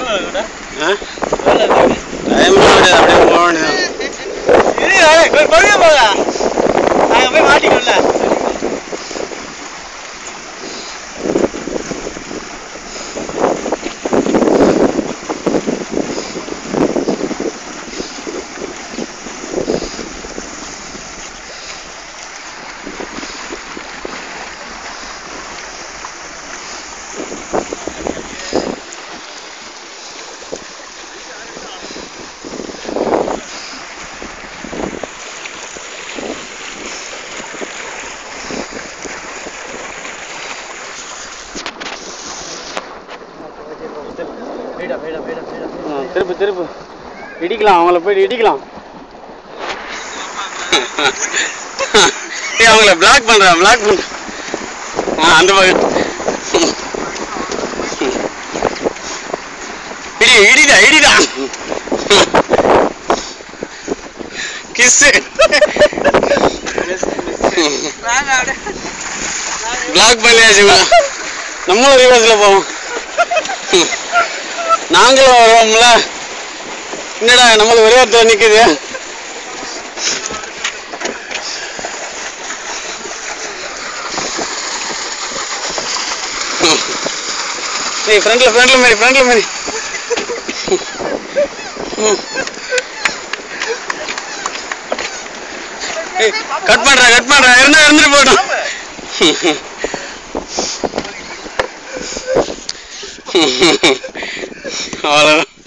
கூட ஆ வேலை இருக்கு. டைம்லாம் கிடையாது அப்படியே போக வேண்டியதான் இரு, ஏய், கொ- கொழுங்க போங்க நாங்க போய் மாட்டிக்கோம்ல போயிடா போயிடா போயிடா போயிடா ஆ, திருப்பு திருப்பு இடிக்கலாம் அவங்கள போய் இடிக்கலாம் ஏய் அவங்கள பிளாக் பண்றேன் பிளாக் பண்ண ஆ அந்த பக்கம் இடி இடிடா இடிடா கிஸ்ஸு வாங்க அப்படியே பிளாக் பண்ணியாச்சுங்க நம்மளும் ரிவர்ஸில் போவோம் நாங்களும் வருவோம்ல என்னடா நம்மளுக்கு ஒரே ஒருத்தர் நிற்குது நீ ஃப்ரண்ட்ல ஃப்ரண்ட்ல மாதிரி ஃப்ரண்ட்ல மாதிரி கட் பண்றேன் கட் பண்றேன் இருந்தா இருந்துட்டு போட்டோம் அவ்வளோதான்